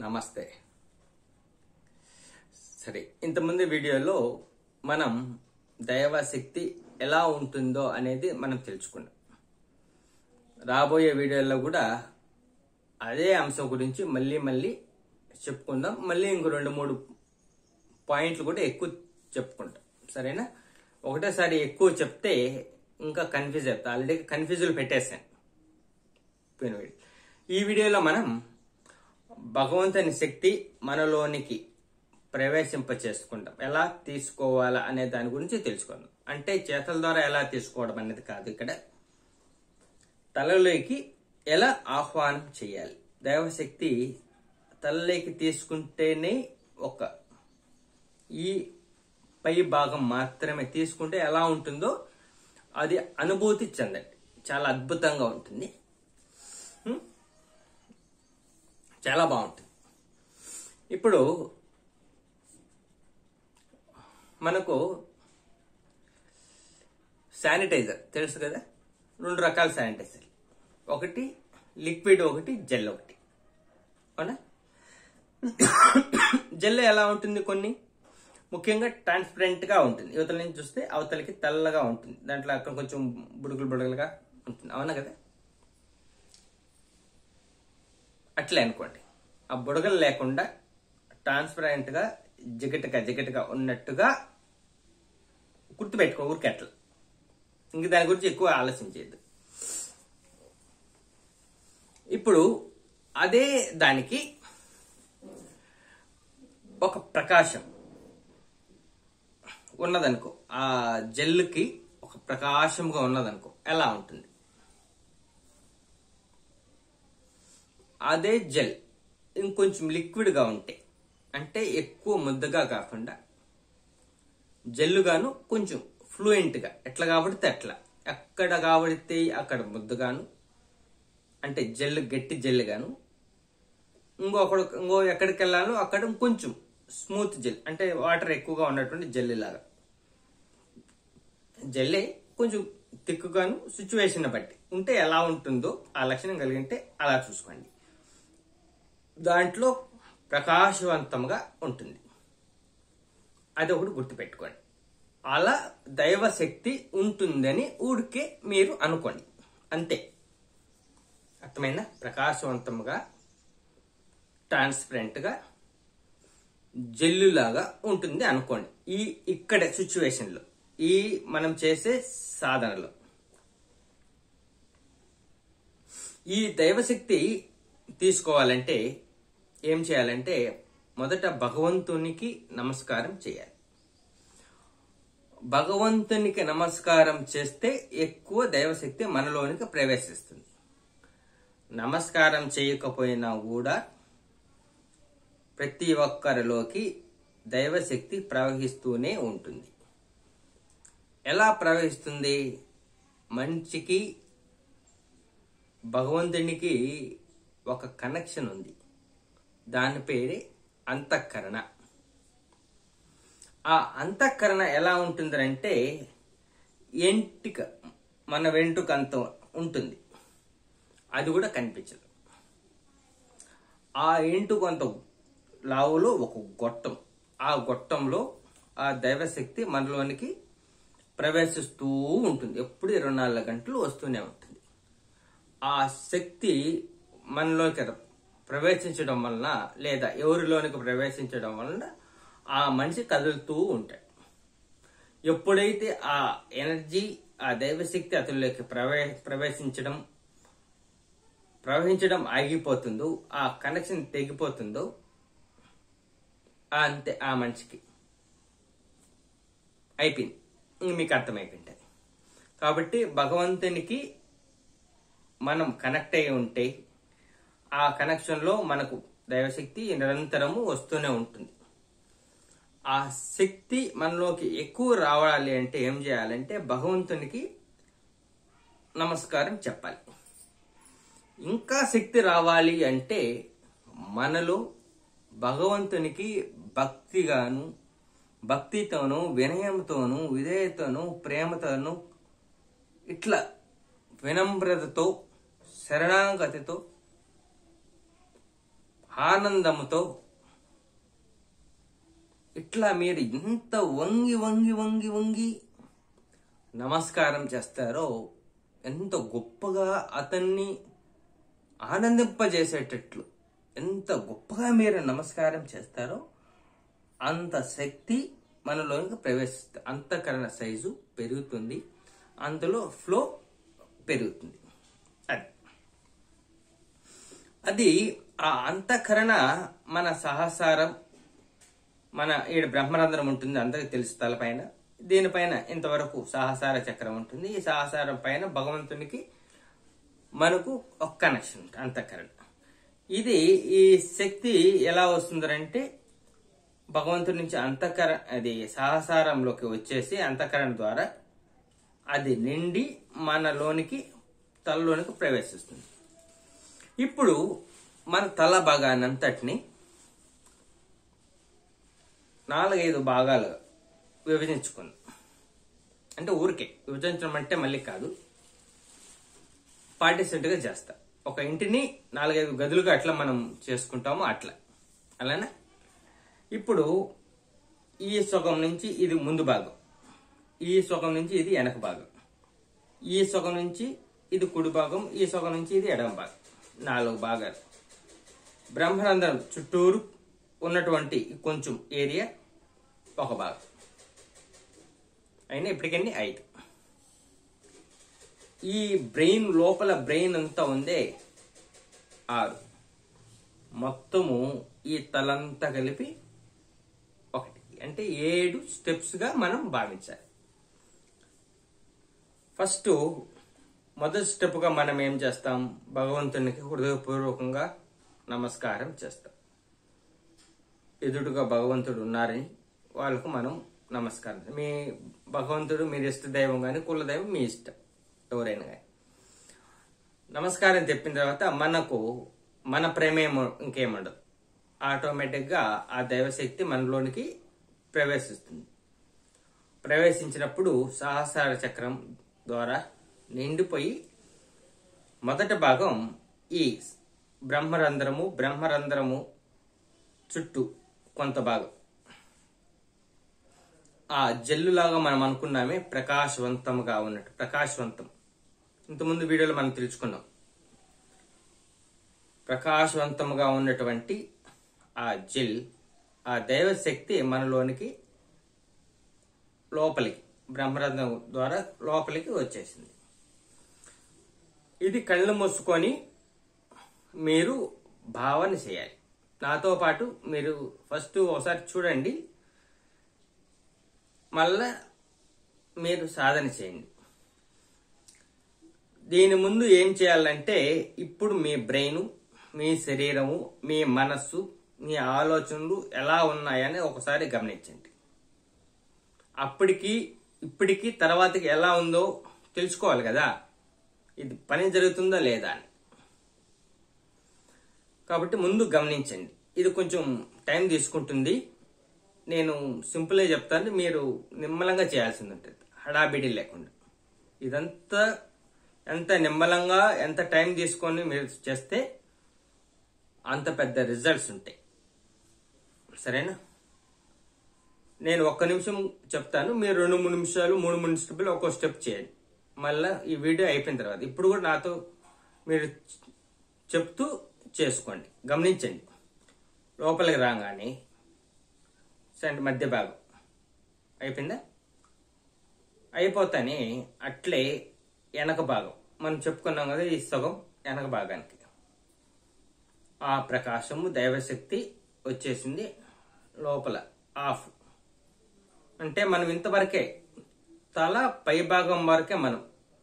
నమస్తే సరే ఇంతకుముందు వీడియోలో మనం దైవశక్తి ఎలా ఉంటుందో అనేది మనం తెలుసుకున్నాం రాబోయే వీడియోలో కూడా అదే అంశం గురించి మళ్ళీ మళ్ళీ చెప్పుకుందాం మళ్ళీ ఇంకో రెండు మూడు పాయింట్లు కూడా ఎక్కువ చెప్పుకుంటాం సరేనా ఒకటేసారి ఎక్కువ చెప్తే ఇంకా కన్ఫ్యూజ్ అవుతా ఆల్రెడీ కన్ఫ్యూజులు పెట్టేశాను పోయిన వీడియో ఈ వీడియోలో మనం భగవంతుని శక్తి మనలోనికి ప్రవేశింప చేసుకుంటాం ఎలా తీసుకోవాలా అనే దాని గురించి తెలుసుకుందాం అంటే చేతల ద్వారా ఎలా తీసుకోవడం అనేది కాదు ఇక్కడ తలలోకి ఎలా ఆహ్వానం చేయాలి దైవశక్తి తలలోకి తీసుకుంటేనే ఒక ఈ పై భాగం మాత్రమే తీసుకుంటే ఎలా ఉంటుందో అది అనుభూతి చెందండి చాలా అద్భుతంగా ఉంటుంది హ్మ్? చాలా బాగుంటుంది ఇప్పుడు మనకు శానిటైజర్ తెలుసు కదా రెండు రకాల శానిటైజర్ ఒకటి లిక్విడ్ ఒకటి జెల్ ఒకటి అవునా జెల్ ఎలా ఉంటుంది కొన్ని ముఖ్యంగా ట్రాన్స్పరెంట్ గా ఉంటుంది యువతల నుంచి చూస్తే అవతలకి తెల్లగా ఉంటుంది దాంట్లో అక్కడ కొంచెం బుడుగులు బుడుగులుగా ఉంటుంది అవునా కదా అట్లే అనుకోండి ఆ బుడగలు లేకుండా ట్రాన్స్పరెంట్ గా జిగటగా జిగటగా ఉన్నట్టుగా గుర్తుపెట్టుకో ఊరికి అట్లా ఇంక దాని గురించి ఎక్కువ ఆలోచించేది ఇప్పుడు అదే దానికి ఒక ప్రకాశం ఉన్నదనుకో ఆ జెల్కి ఒక ప్రకాశంగా ఉన్నదనుకో ఎలా ఉంటుంది అదే జెల్ ఇంకొంచెం లిక్విడ్గా ఉంటే అంటే ఎక్కువ ముద్దగా కాకుండా జెల్లుగాను కొంచెం ఫ్లూయెంట్గా ఎట్లా కాబడితే అట్లా ఎక్కడ కాబడితే అక్కడ ముద్దగాను అంటే జెల్ గట్టి జెల్లుగాను ఇంకో అక్కడ ఇంకో ఎక్కడికి వెళ్ళాలో అక్కడ కొంచెం స్మూత్ జెల్ అంటే వాటర్ ఎక్కువగా ఉన్నటువంటి జెల్ లాగా జెల్లే కొంచెం తిక్కుగాను సిచ్యువేషన్ బట్టి ఉంటే ఎలా ఉంటుందో ఆ లక్షణం కలిగింటే అలా చూసుకోండి దాంట్లో ప్రకాశవంతంగా ఉంటుంది అది ఒకటి గుర్తుపెట్టుకోండి అలా దైవశక్తి ఉంటుందని ఊరికే మీరు అనుకోండి అంతే అర్థమైందా ప్రకాశవంతంగా ట్రాన్స్పరెంట్గా జెల్లులాగా ఉంటుంది అనుకోండి ఈ ఇక్కడ సిచ్యువేషన్లో ఈ మనం చేసే సాధనలో ఈ దైవశక్తి తీసుకోవాలంటే ఏం చేయాలంటే మొదట భగవంతునికి నమస్కారం చేయాలి భగవంతునికి నమస్కారం చేస్తే ఎక్కువ దైవశక్తి మనలోనికి ప్రవేశిస్తుంది నమస్కారం చేయకపోయినా కూడా ప్రతి ఒక్కరిలోకి దైవశక్తి ప్రవహిస్తూనే ఉంటుంది ఎలా ప్రవహిస్తుంది మనిషికి భగవంతునికి ఒక కనెక్షన్ ఉంది దాని పేరే అంతఃకరణ ఆ అంతఃకరణ ఎలా ఉంటుందంటే ఎంటిక మన వెంట్రుక అంత ఉంటుంది అది కూడా కనిపించదు ఆ ఎంటు కొంత లావులో ఒక గొట్టం ఆ గొట్టంలో ఆ దైవశక్తి మనలోనికి ప్రవేశిస్తూ ఉంటుంది ఎప్పుడు ఇరవై నాలుగు గంటలు వస్తూనే ఉంటుంది ఆ శక్తి మనలోకి ప్రవేశించడం వలన లేదా ఎవరిలోనికి ప్రవేశించడం వలన ఆ మనిషి కదులుతూ ఉంటాడు ఎప్పుడైతే ఆ ఎనర్జీ ఆ దైవశక్తి అతనిలోకి ప్రవే ప్రవేశించడం ప్రవహించడం ఆగిపోతుందో ఆ కనెక్షన్ తెగిపోతుందో ఆ అంతే ఆ మనిషికి అయిపోయింది ఇంక మీకు అర్థమైపోయింది కాబట్టి భగవంతునికి మనం కనెక్ట్ అయి ఉంటే ఆ కనెక్షన్లో మనకు దైవశక్తి నిరంతరము వస్తూనే ఉంటుంది ఆ శక్తి మనలోకి ఎక్కువ రావాలి అంటే ఏం చేయాలంటే భగవంతునికి నమస్కారం చెప్పాలి ఇంకా శక్తి రావాలి అంటే మనలో భగవంతునికి భక్తిగాను భక్తితోనూ వినయంతోనూ విధేయతను ప్రేమతోనూ ఇట్లా వినమ్రతతో శరణాగతితో ఆనందముతో ఇట్లా మీరు ఇంత వంగి వంగి వంగి వంగి నమస్కారం చేస్తారో ఎంత గొప్పగా అతన్ని ఆనందింపజేసేటట్లు ఎంత గొప్పగా మీరు నమస్కారం చేస్తారో అంత శక్తి మనలోనికి ప్రవేశిస్తుంది అంతఃకరణ సైజు పెరుగుతుంది అందులో ఫ్లో పెరుగుతుంది అది అది ఆ అంతఃకరణ మన సహసారం మన ఈడ బ్రహ్మరంధ్రం ఉంటుంది అందరికి తెలుసు తలపైన దీనిపైన ఇంతవరకు సహసార చక్రం ఉంటుంది ఈ సహసారం పైన భగవంతునికి మనకు ఒక కనెక్షన్ ఉంటుంది అంతఃకరణ ఇది ఈ శక్తి ఎలా వస్తుందంటే భగవంతుడి నుంచి అంతఃకర అది సహసారంలోకి వచ్చేసి అంతఃకరణ ద్వారా అది నిండి మనలోనికి తలలోనికి ప్రవేశిస్తుంది ఇప్పుడు మన తల భాగానంతటిని నాలుగైదు భాగాలు విభజించుకుంది అంటే ఊరికే విభజించడం అంటే మళ్ళీ కాదు పార్టిసిపెంట్గా చేస్తా ఒక ఇంటిని నాలుగైదు గదులుగా అట్లా మనం చేసుకుంటామో అట్లా అలానా ఇప్పుడు ఈ సగం నుంచి ఇది ముందు భాగం ఈ సగం నుంచి ఇది వెనక భాగం ఈ సగం నుంచి ఇది కుడి భాగం ఈ సగం నుంచి ఇది ఎడమ భాగం నాలుగు భాగాలు బ్రహ్మరంధ్రం చుట్టూరు ఉన్నటువంటి కొంచెం ఏరియా ఒక భాగం అయినా ఇప్పటికన్నీ ఐదు ఈ బ్రెయిన్ లోపల బ్రెయిన్ అంతా ఉందే ఆరు మొత్తము ఈ తలంతా కలిపి ఒకటి అంటే ఏడు స్టెప్స్ గా మనం భావించాలి ఫస్ట్ మొదటి స్టెప్ గా మనం ఏం చేస్తాం భగవంతునికి హృదయపూర్వకంగా నమస్కారం చేస్తాం ఎదురుగా భగవంతుడు ఉన్నారని వాళ్ళకు మనం నమస్కారం మీ భగవంతుడు మీరు ఇష్ట దైవం కానీ కుల దైవం మీ ఇష్టం ఎవరైనా కానీ నమస్కారం చెప్పిన తర్వాత మనకు మన ప్రేమేమో ఇంకేముండదు ఆటోమేటిక్గా ఆ దైవశక్తి మనలోనికి ప్రవేశిస్తుంది ప్రవేశించినప్పుడు సహస్రార చక్రం ద్వారా నిండిపోయి మొదటి భాగం ఈ బ్రహ్మరంధ్రము బ్రహ్మరంధ్రము చుట్టూ కొంత భాగం ఆ జల్లులాగా మనం అనుకున్నామే ప్రకాశవంతంగా ఉన్నట్టు ప్రకాశవంతం ఇంతకుముందు వీడియోలో మనం తెలుసుకున్నాం ప్రకాశవంతంగా ఉన్నటువంటి ఆ జెల్ ఆ దైవశక్తి మనలోనికి లోపలికి బ్రహ్మరంధ్రం ద్వారా లోపలికి వచ్చేసింది ఇది కళ్ళు మూసుకొని మీరు భావన చేయాలి నాతో పాటు మీరు ఫస్ట్ ఒకసారి చూడండి మళ్ళా మీరు సాధన చేయండి దీని ముందు ఏం చేయాలంటే ఇప్పుడు మీ బ్రెయిన్ మీ శరీరము మీ మనస్సు మీ ఆలోచనలు ఎలా ఉన్నాయని ఒకసారి గమనించండి అప్పటికి ఇప్పటికి తర్వాతకి ఎలా ఉందో తెలుసుకోవాలి కదా ఇది పని జరుగుతుందా లేదా అని కాబట్టి ముందు గమనించండి ఇది కొంచెం టైం తీసుకుంటుంది నేను సింపుల్గా చెప్తాను మీరు నిమ్మలంగా చేయాల్సింది ఉంటుంది హడాబిడి లేకుండా ఇదంతా ఎంత నిమ్మలంగా ఎంత టైం తీసుకొని మీరు చేస్తే అంత పెద్ద రిజల్ట్స్ ఉంటాయి సరేనా నేను ఒక్క నిమిషం చెప్తాను మీరు రెండు మూడు నిమిషాలు మూడు మూడు స్టెప్లు ఒక్కో స్టెప్ చేయండి మళ్ళీ ఈ వీడియో అయిపోయిన తర్వాత ఇప్పుడు కూడా నాతో మీరు చెప్తూ చేసుకోండి గమనించండి లోపలికి రాగానే సెంట్ మధ్య భాగం అయిపోయిందా అయిపోతానే అట్లే వెనక భాగం మనం చెప్పుకున్నాం కదా ఈ సగం వెనక భాగానికి ఆ ప్రకాశము దైవశక్తి వచ్చేసింది లోపల ఆఫ్ అంటే మనం ఇంతవరకే తల పై భాగం వరకే మనం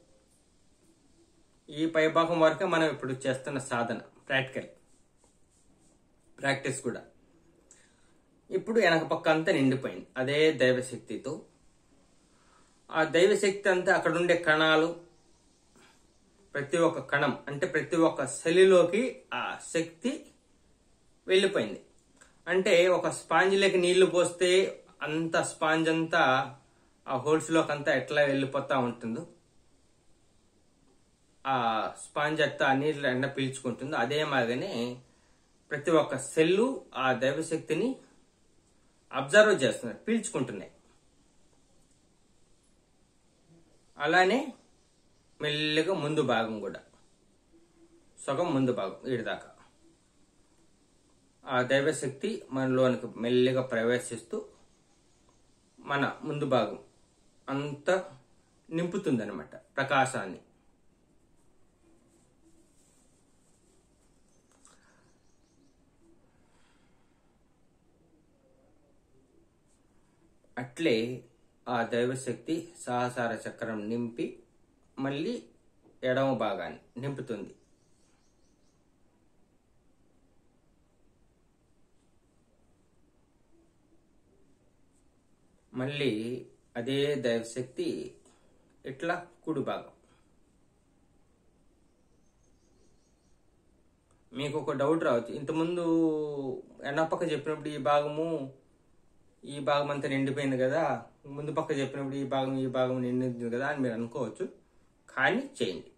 ఈ పై భాగం వరకే మనం ఇప్పుడు చేస్తున్న సాధన ప్రాక్టికల్ ప్రాక్టీస్ కూడా ఇప్పుడు వెనక పక్క అంతా నిండిపోయింది అదే దైవశక్తితో ఆ దైవశక్తి అంతా అక్కడ ఉండే కణాలు ప్రతి ఒక్క కణం అంటే ప్రతి ఒక్క సెలిలోకి ఆ శక్తి వెళ్ళిపోయింది అంటే ఒక స్పాంజ్లోకి నీళ్లు పోస్తే అంత స్పాంజ్ అంతా ఆ హోల్స్లోకి అంతా ఎట్లా వెళ్ళిపోతా ఉంటుందో ఆ స్పాంజ్ అంతా ఆ నీళ్ళు ఎండ పీల్చుకుంటుందో అదే మాదిరిగానే ప్రతి ఒక్క సెల్లు ఆ దైవశక్తిని అబ్జర్వ్ చేస్తున్నాయి పీల్చుకుంటున్నాయి అలానే మెల్లిగా ముందు భాగం కూడా సగం ముందు భాగం ఈడిదాకా ఆ దైవశక్తి మనలోనికి మెల్లిగా ప్రవేశిస్తూ మన ముందు భాగం అంతా నింపుతుందన్నమాట ప్రకాశాన్ని అట్లే ఆ దైవశక్తి సహసార చక్రం నింపి మళ్ళీ ఎడమ భాగాన్ని నింపుతుంది మళ్ళీ అదే దైవశక్తి ఇట్లా కుడి భాగం మీకు ఒక డౌట్ రావచ్చు ఇంతకుముందు ఎన్నపక్క చెప్పినప్పుడు ఈ భాగము ఈ భాగం అంతా నిండిపోయింది కదా ముందు పక్క చెప్పినప్పుడు ఈ భాగం ఈ భాగం నిండింది కదా అని మీరు అనుకోవచ్చు కానీ చేయండి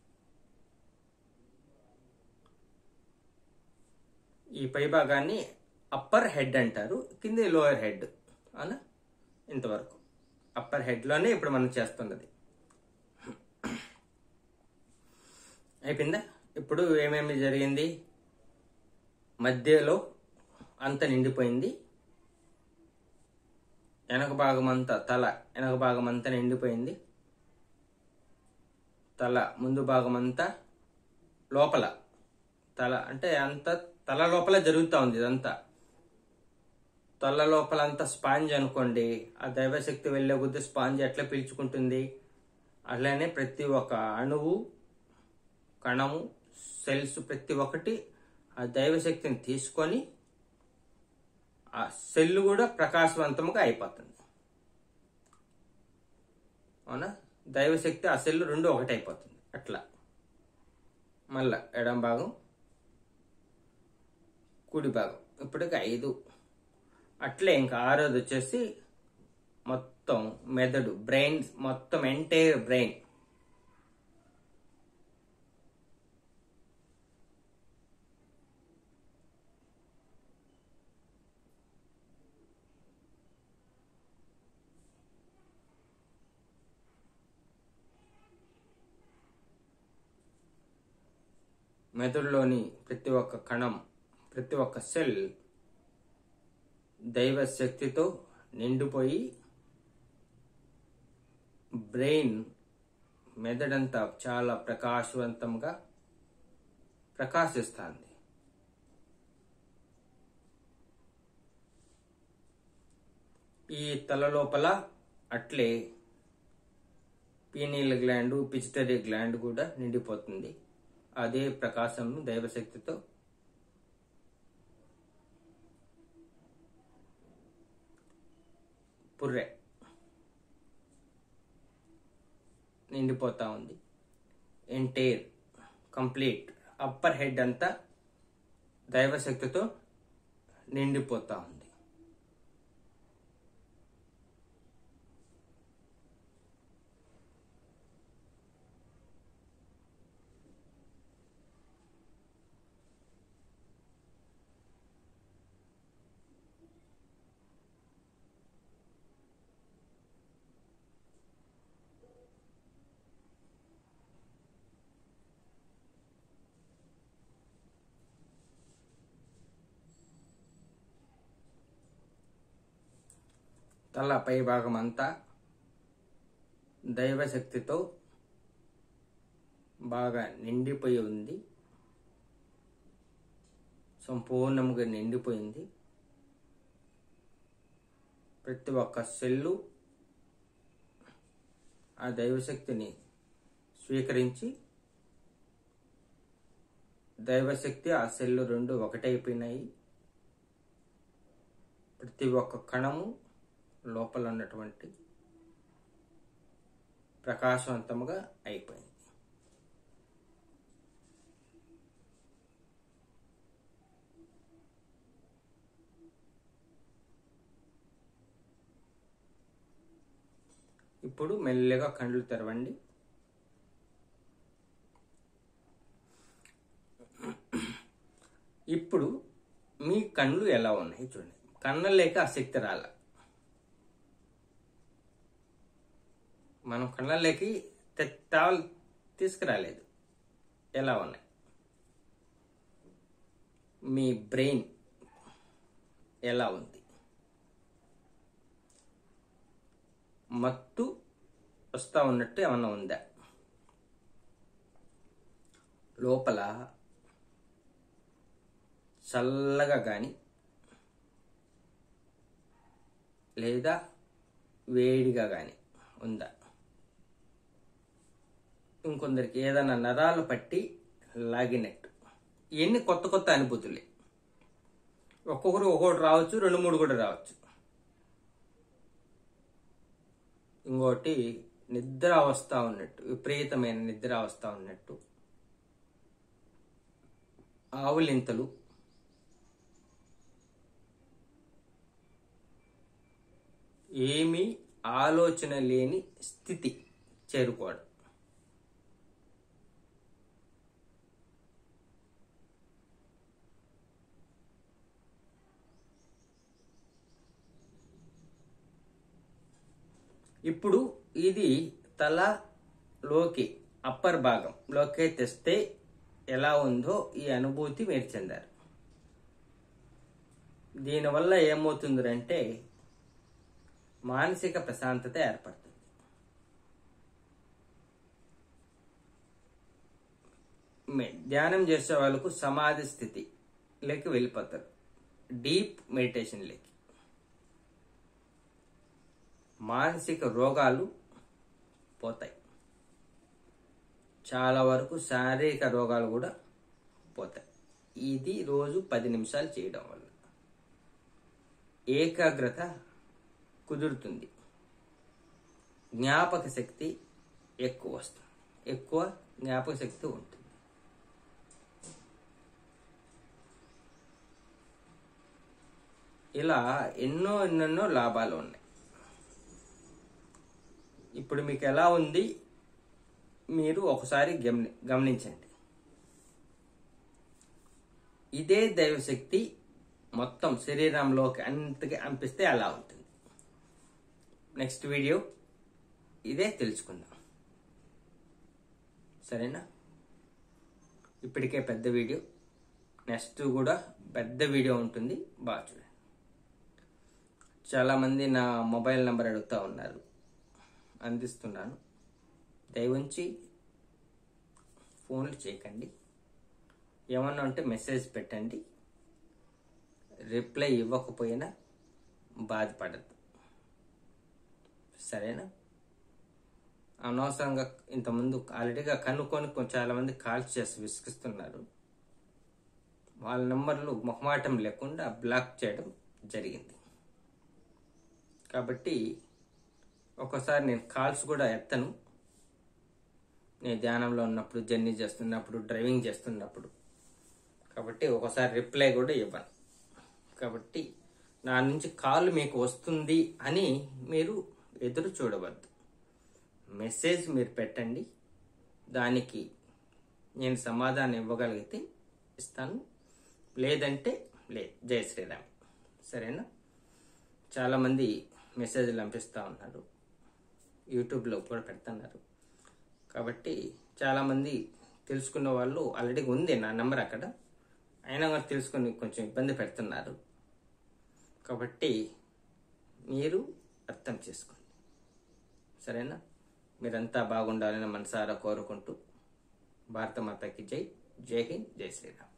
ఈ పై భాగాన్ని అప్పర్ హెడ్ అంటారు కింద లోయర్ హెడ్ అవునా ఇంతవరకు అప్పర్ హెడ్లోనే ఇప్పుడు మనం చేస్తున్నది అయిపోయిందా ఇప్పుడు ఏమేమి జరిగింది మధ్యలో అంత నిండిపోయింది వెనక భాగం అంతా తల వెనక భాగం అంతా నిండిపోయింది తల ముందు భాగం అంతా లోపల తల అంటే అంత తల లోపల జరుగుతూ ఉంది ఇదంతా తల లోపల అంతా స్పాంజ్ అనుకోండి ఆ దైవశక్తి వెళ్ళే కొద్దీ స్పాంజ్ ఎట్లా పీల్చుకుంటుంది అట్లానే ప్రతి ఒక్క అణువు కణము సెల్స్ ప్రతి ఒక్కటి ఆ దైవశక్తిని తీసుకొని ఆ సెల్ కూడా ప్రకాశవంతంగా అయిపోతుంది అవునా దైవశక్తి ఆ సెల్ రెండు ఒకటి అయిపోతుంది అట్లా మళ్ళా ఎడం భాగం కుడి భాగం ఇప్పటికి ఐదు అట్లే ఇంకా ఆరోది వచ్చేసి మొత్తం మెదడు బ్రెయిన్ మొత్తం ఎంటైర్ బ్రెయిన్ మెదడులోని ప్రతి ఒక్క కణం ప్రతి ఒక్క సెల్ దైవ శక్తితో నిండిపోయి బ్రెయిన్ మెదడంతా చాలా ప్రకాశవంతంగా ప్రకాశిస్తుంది ఈ తల లోపల అట్లే పీనీల్ గ్లాండ్ పిచిటరీ గ్లాండ్ కూడా నిండిపోతుంది అదే ప్రకాశం దైవశక్తితో పుర్రె నిండిపోతా ఉంది ఎంటైర్ కంప్లీట్ అప్పర్ హెడ్ అంతా దైవశక్తితో నిండిపోతా ఉంది తల పై భాగం అంతా దైవశక్తితో బాగా నిండిపోయి ఉంది సంపూర్ణంగా నిండిపోయింది ప్రతి ఒక్క సెల్లు ఆ దైవశక్తిని స్వీకరించి దైవశక్తి ఆ సెల్లు రెండు ఒకటైపోయినాయి ప్రతి ఒక్క కణము లోపల ఉన్నటువంటి ప్రకాశవంతముగా అయిపోయింది ఇప్పుడు మెల్లగా కండ్లు తెరవండి ఇప్పుడు మీ కళ్ళు ఎలా ఉన్నాయి చూడండి కళ్ళలేక ఆ శక్తి రాల మనం కళ్ళలోకి తేవాలి తీసుకురాలేదు ఎలా ఉన్నాయి మీ బ్రెయిన్ ఎలా ఉంది మత్తు వస్తా ఉన్నట్టు ఏమన్నా ఉందా లోపల చల్లగా కానీ లేదా వేడిగా కానీ ఉందా ఇంకొందరికి ఏదైనా నరాలు పట్టి లాగినట్టు ఇవన్నీ కొత్త కొత్త అనుభూతులే ఒక్కొక్కరు ఒక్కొక్కటి రావచ్చు రెండు మూడు కూడా రావచ్చు ఇంకోటి నిద్ర అవస్థ ఉన్నట్టు విపరీతమైన నిద్ర అవస్థ ఉన్నట్టు ఆవులింతలు ఏమీ ఆలోచన లేని స్థితి చేరుకోవడం ఇప్పుడు ఇది తలలోకి అప్పర్ భాగం లోకి తెస్తే ఎలా ఉందో ఈ అనుభూతి మీరు చెందారు దీనివల్ల ఏమవుతుందంటే మానసిక ప్రశాంతత ఏర్పడుతుంది మె- ధ్యానం చేసే వాళ్ళకు సమాధి స్థితి లేక వెళ్ళిపోతారు డీప్ మెడిటేషన్ లేకి మానసిక రోగాలు పోతాయి చాలా వరకు శారీరక రోగాలు కూడా పోతాయి ఇది రోజు పది నిమిషాలు చేయడం వల్ల ఏకాగ్రత కుదురుతుంది జ్ఞాపక శక్తి ఎక్కువ వస్తుంది ఎక్కువ జ్ఞాపక శక్తి ఉంటుంది ఇలా ఎన్నో ఎన్నెన్నో లాభాలు ఉన్నాయి ఇప్పుడు మీకు ఎలా ఉంది మీరు ఒకసారి గమని గమనించండి ఇదే దైవశక్తి మొత్తం శరీరంలోకి అంతకి అనిపిస్తే అలా ఉంటుంది నెక్స్ట్ వీడియో ఇదే తెలుసుకుందాం సరేనా ఇప్పటికే పెద్ద వీడియో నెక్స్ట్ కూడా పెద్ద వీడియో ఉంటుంది బాగా చూడండి చాలామంది నా మొబైల్ నెంబర్ అడుగుతూ ఉన్నారు అందిస్తున్నాను దయవుంచి ఫోన్లు చేయకండి ఏమన్నా ఉంటే మెసేజ్ పెట్టండి రిప్లై ఇవ్వకపోయినా బాధపడద్దు సరేనా అనవసరంగా ఇంతకుముందు ఆల్రెడీగా కనుక్కొని కొంచెం చాలా మంది కాల్ చేసి విసిగిస్తున్నారు వాళ్ళ నెంబర్లు మొహమాటం లేకుండా బ్లాక్ చేయడం జరిగింది కాబట్టి ఒక్కోసారి నేను కాల్స్ కూడా ఎత్తను నేను ధ్యానంలో ఉన్నప్పుడు జర్నీ చేస్తున్నప్పుడు డ్రైవింగ్ చేస్తున్నప్పుడు కాబట్టి ఒకసారి రిప్లై కూడా ఇవ్వను కాబట్టి నా నుంచి కాల్ మీకు వస్తుంది అని మీరు ఎదురు చూడవద్దు మెసేజ్ మీరు పెట్టండి దానికి నేను సమాధానం ఇవ్వగలిగితే ఇస్తాను లేదంటే లే జయ శ్రీరామ్ సరేనా చాలామంది మెసేజ్లు పంపిస్తూ ఉన్నారు యూట్యూబ్లో కూడా పెడుతున్నారు కాబట్టి చాలామంది తెలుసుకున్న వాళ్ళు ఆల్రెడీ ఉంది నా నెంబర్ అక్కడ అయినా కూడా తెలుసుకొని కొంచెం ఇబ్బంది పెడుతున్నారు కాబట్టి మీరు అర్థం చేసుకోండి సరేనా మీరంతా బాగుండాలని మనసారా కోరుకుంటూ భారత మాతకి జై జై హింద్ జై శ్రీరామ్